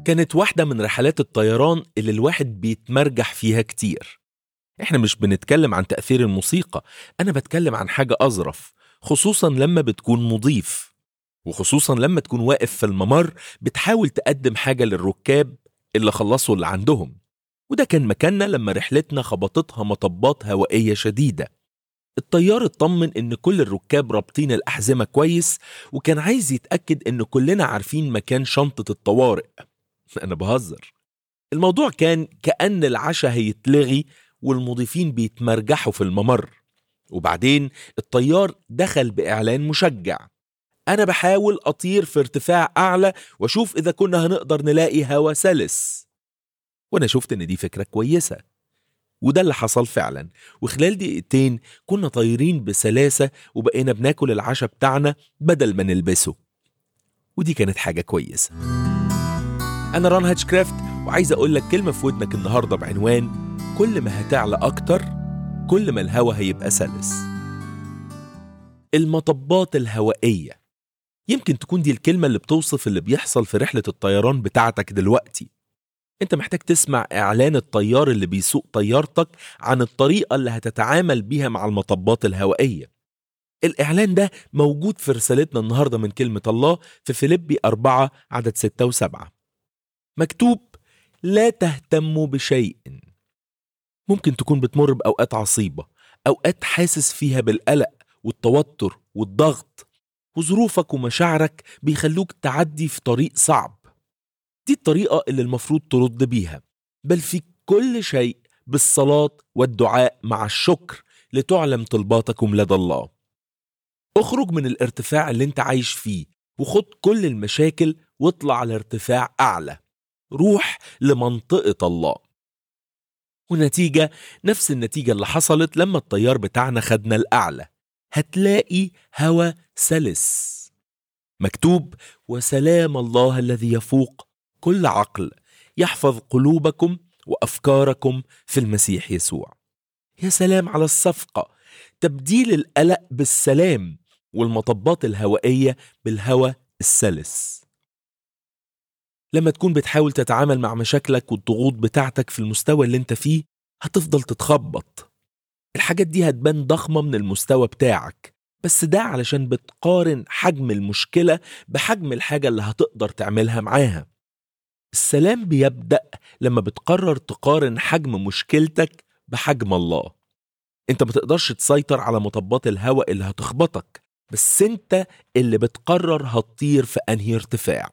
كانت واحدة من رحلات الطيران اللي الواحد بيتمرجح فيها كتير احنا مش بنتكلم عن تأثير الموسيقى أنا بتكلم عن حاجة أظرف خصوصا لما بتكون مضيف وخصوصا لما تكون واقف في الممر بتحاول تقدم حاجة للركاب اللي خلصوا اللي عندهم وده كان مكاننا لما رحلتنا خبطتها مطبات هوائية شديدة الطيار اطمن ان كل الركاب رابطين الأحزمة كويس وكان عايز يتأكد ان كلنا عارفين مكان شنطة الطوارئ أنا بهزر الموضوع كان كأن العشاء هيتلغي والمضيفين بيتمرجحوا في الممر وبعدين الطيار دخل بإعلان مشجع أنا بحاول أطير في ارتفاع أعلى وأشوف إذا كنا هنقدر نلاقي هوا سلس وأنا شفت إن دي فكرة كويسة وده اللي حصل فعلا وخلال دقيقتين كنا طايرين بسلاسة وبقينا بناكل العشاء بتاعنا بدل ما نلبسه ودي كانت حاجة كويسة أنا ران هاتشكرافت وعايز أقول لك كلمة في ودنك النهاردة بعنوان كل ما هتعلى أكتر كل ما الهوا هيبقى سلس المطبات الهوائية يمكن تكون دي الكلمة اللي بتوصف اللي بيحصل في رحلة الطيران بتاعتك دلوقتي انت محتاج تسمع اعلان الطيار اللي بيسوق طيارتك عن الطريقة اللي هتتعامل بيها مع المطبات الهوائية الإعلان ده موجود في رسالتنا النهاردة من كلمة الله في فيليبي أربعة عدد ستة وسبعة مكتوب لا تهتموا بشيء ممكن تكون بتمر بأوقات عصيبة أوقات حاسس فيها بالقلق والتوتر والضغط وظروفك ومشاعرك بيخلوك تعدي في طريق صعب دي الطريقة اللي المفروض ترد بيها بل في كل شيء بالصلاة والدعاء مع الشكر لتعلم طلباتكم لدى الله اخرج من الارتفاع اللي انت عايش فيه وخد كل المشاكل واطلع لارتفاع أعلى روح لمنطقة الله ونتيجة نفس النتيجة اللي حصلت لما الطيار بتاعنا خدنا الأعلى هتلاقي هوا سلس مكتوب وسلام الله الذي يفوق كل عقل يحفظ قلوبكم وافكاركم في المسيح يسوع يا سلام على الصفقه تبديل القلق بالسلام والمطبات الهوائيه بالهواء السلس لما تكون بتحاول تتعامل مع مشاكلك والضغوط بتاعتك في المستوى اللي انت فيه هتفضل تتخبط الحاجات دي هتبان ضخمه من المستوى بتاعك بس ده علشان بتقارن حجم المشكله بحجم الحاجه اللي هتقدر تعملها معاها السلام بيبدأ لما بتقرر تقارن حجم مشكلتك بحجم الله انت ما تقدرش تسيطر على مطبات الهواء اللي هتخبطك بس انت اللي بتقرر هتطير في انهي ارتفاع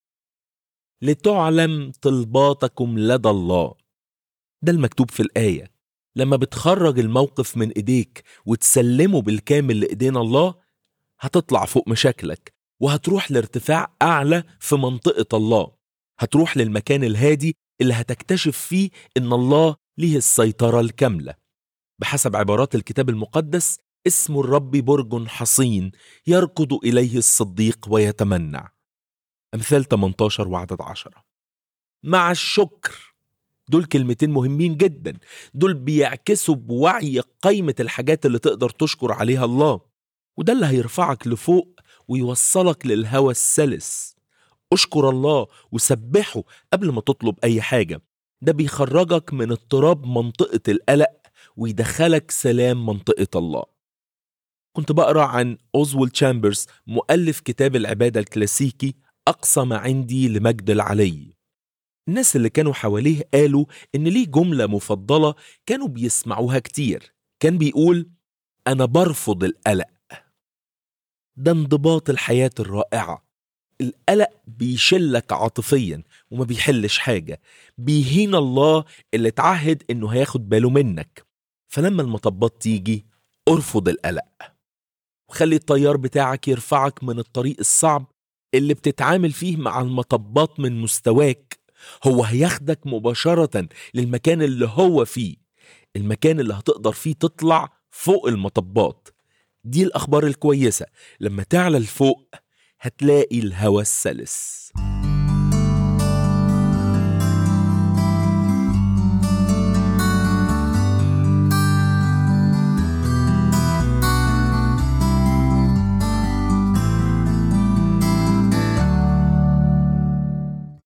لتعلم طلباتكم لدى الله ده المكتوب في الآية لما بتخرج الموقف من ايديك وتسلمه بالكامل لإيدين الله هتطلع فوق مشاكلك وهتروح لارتفاع أعلى في منطقة الله هتروح للمكان الهادي اللي هتكتشف فيه ان الله ليه السيطرة الكاملة بحسب عبارات الكتاب المقدس اسم الرب برج حصين يركض إليه الصديق ويتمنع أمثال 18 وعدد 10 مع الشكر دول كلمتين مهمين جدا دول بيعكسوا بوعي قيمة الحاجات اللي تقدر تشكر عليها الله وده اللي هيرفعك لفوق ويوصلك للهوى السلس اشكر الله وسبحه قبل ما تطلب اي حاجه ده بيخرجك من اضطراب منطقه القلق ويدخلك سلام منطقه الله كنت بقرا عن اوزوال تشامبرز مؤلف كتاب العباده الكلاسيكي اقصى ما عندي لمجد العلي الناس اللي كانوا حواليه قالوا ان ليه جمله مفضله كانوا بيسمعوها كتير كان بيقول انا برفض القلق ده انضباط الحياه الرائعه القلق بيشلك عاطفيا وما بيحلش حاجة بيهين الله اللي اتعهد انه هياخد باله منك فلما المطبات تيجي ارفض القلق وخلي الطيار بتاعك يرفعك من الطريق الصعب اللي بتتعامل فيه مع المطبات من مستواك هو هياخدك مباشرة للمكان اللي هو فيه المكان اللي هتقدر فيه تطلع فوق المطبات دي الأخبار الكويسة لما تعلى لفوق هتلاقي الهوى السلس